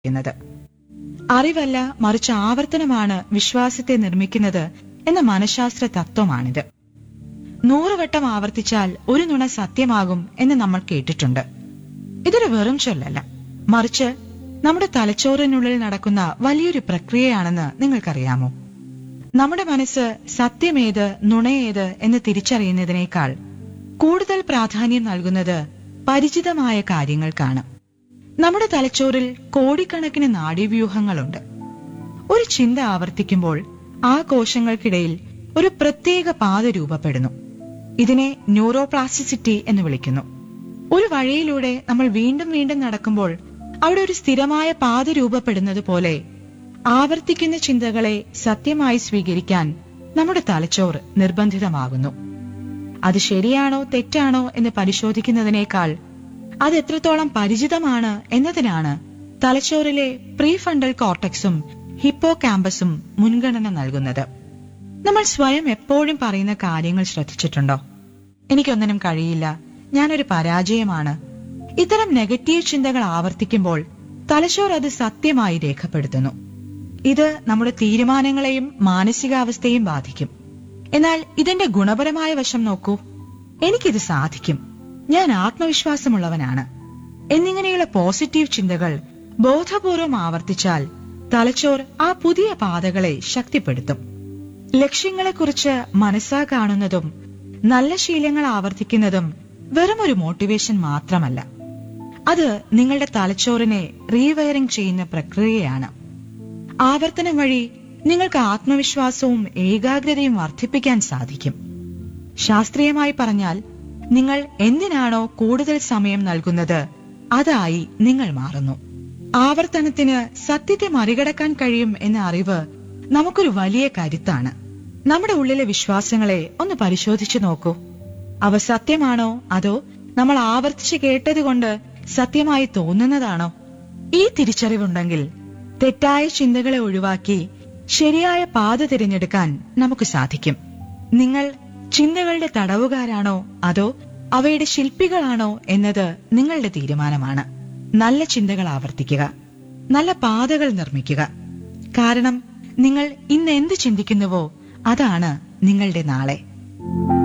ുന്നത് അറിവല്ല മറിച്ച് ആവർത്തനമാണ് വിശ്വാസത്തെ നിർമ്മിക്കുന്നത് എന്ന മനഃശാസ്ത്ര തത്വമാണിത് നൂറുവട്ടം ആവർത്തിച്ചാൽ ഒരു നുണ സത്യമാകും എന്ന് നമ്മൾ കേട്ടിട്ടുണ്ട് ഇതൊരു വെറും ചൊല്ലല്ല മറിച്ച് നമ്മുടെ തലച്ചോറിനുള്ളിൽ നടക്കുന്ന വലിയൊരു പ്രക്രിയയാണെന്ന് നിങ്ങൾക്കറിയാമോ നമ്മുടെ മനസ്സ് സത്യമേത് നുണയേത് എന്ന് തിരിച്ചറിയുന്നതിനേക്കാൾ കൂടുതൽ പ്രാധാന്യം നൽകുന്നത് പരിചിതമായ കാര്യങ്ങൾക്കാണ് നമ്മുടെ തലച്ചോറിൽ കോടിക്കണക്കിന് നാഡീവ്യൂഹങ്ങളുണ്ട് ഒരു ചിന്ത ആവർത്തിക്കുമ്പോൾ ആ കോശങ്ങൾക്കിടയിൽ ഒരു പ്രത്യേക പാത രൂപപ്പെടുന്നു ഇതിനെ ന്യൂറോപ്ലാസ്റ്റിസിറ്റി എന്ന് വിളിക്കുന്നു ഒരു വഴിയിലൂടെ നമ്മൾ വീണ്ടും വീണ്ടും നടക്കുമ്പോൾ അവിടെ ഒരു സ്ഥിരമായ പാത രൂപപ്പെടുന്നത് പോലെ ആവർത്തിക്കുന്ന ചിന്തകളെ സത്യമായി സ്വീകരിക്കാൻ നമ്മുടെ തലച്ചോറ് നിർബന്ധിതമാകുന്നു അത് ശരിയാണോ തെറ്റാണോ എന്ന് പരിശോധിക്കുന്നതിനേക്കാൾ അത് എത്രത്തോളം പരിചിതമാണ് എന്നതിനാണ് തലച്ചോറിലെ പ്രീഫണ്ടൽ കോർട്ടക്സും ഹിപ്പോ ക്യാമ്പസും മുൻഗണന നൽകുന്നത് നമ്മൾ സ്വയം എപ്പോഴും പറയുന്ന കാര്യങ്ങൾ ശ്രദ്ധിച്ചിട്ടുണ്ടോ എനിക്കൊന്നിനും കഴിയില്ല ഞാനൊരു പരാജയമാണ് ഇത്തരം നെഗറ്റീവ് ചിന്തകൾ ആവർത്തിക്കുമ്പോൾ തലച്ചോർ അത് സത്യമായി രേഖപ്പെടുത്തുന്നു ഇത് നമ്മുടെ തീരുമാനങ്ങളെയും മാനസികാവസ്ഥയും ബാധിക്കും എന്നാൽ ഇതിന്റെ ഗുണപരമായ വശം നോക്കൂ എനിക്കിത് സാധിക്കും ഞാൻ ആത്മവിശ്വാസമുള്ളവനാണ് എന്നിങ്ങനെയുള്ള പോസിറ്റീവ് ചിന്തകൾ ബോധപൂർവം ആവർത്തിച്ചാൽ തലച്ചോർ ആ പുതിയ പാതകളെ ശക്തിപ്പെടുത്തും ലക്ഷ്യങ്ങളെക്കുറിച്ച് മനസ്സാ കാണുന്നതും നല്ല ശീലങ്ങൾ ആവർത്തിക്കുന്നതും വെറുമൊരു മോട്ടിവേഷൻ മാത്രമല്ല അത് നിങ്ങളുടെ തലച്ചോറിനെ റീവയറിംഗ് ചെയ്യുന്ന പ്രക്രിയയാണ് ആവർത്തനം വഴി നിങ്ങൾക്ക് ആത്മവിശ്വാസവും ഏകാഗ്രതയും വർദ്ധിപ്പിക്കാൻ സാധിക്കും ശാസ്ത്രീയമായി പറഞ്ഞാൽ നിങ്ങൾ എന്തിനാണോ കൂടുതൽ സമയം നൽകുന്നത് അതായി നിങ്ങൾ മാറുന്നു ആവർത്തനത്തിന് സത്യത്തെ മറികടക്കാൻ കഴിയും എന്ന അറിവ് നമുക്കൊരു വലിയ കരുത്താണ് നമ്മുടെ ഉള്ളിലെ വിശ്വാസങ്ങളെ ഒന്ന് പരിശോധിച്ചു നോക്കൂ അവ സത്യമാണോ അതോ നമ്മൾ ആവർത്തിച്ച് കേട്ടതുകൊണ്ട് സത്യമായി തോന്നുന്നതാണോ ഈ തിരിച്ചറിവുണ്ടെങ്കിൽ തെറ്റായ ചിന്തകളെ ഒഴിവാക്കി ശരിയായ പാത തിരഞ്ഞെടുക്കാൻ നമുക്ക് സാധിക്കും നിങ്ങൾ ചിന്തകളുടെ തടവുകാരാണോ അതോ അവയുടെ ശില്പികളാണോ എന്നത് നിങ്ങളുടെ തീരുമാനമാണ് നല്ല ചിന്തകൾ ആവർത്തിക്കുക നല്ല പാതകൾ നിർമ്മിക്കുക കാരണം നിങ്ങൾ ഇന്ന് എന്ത് ചിന്തിക്കുന്നുവോ അതാണ് നിങ്ങളുടെ നാളെ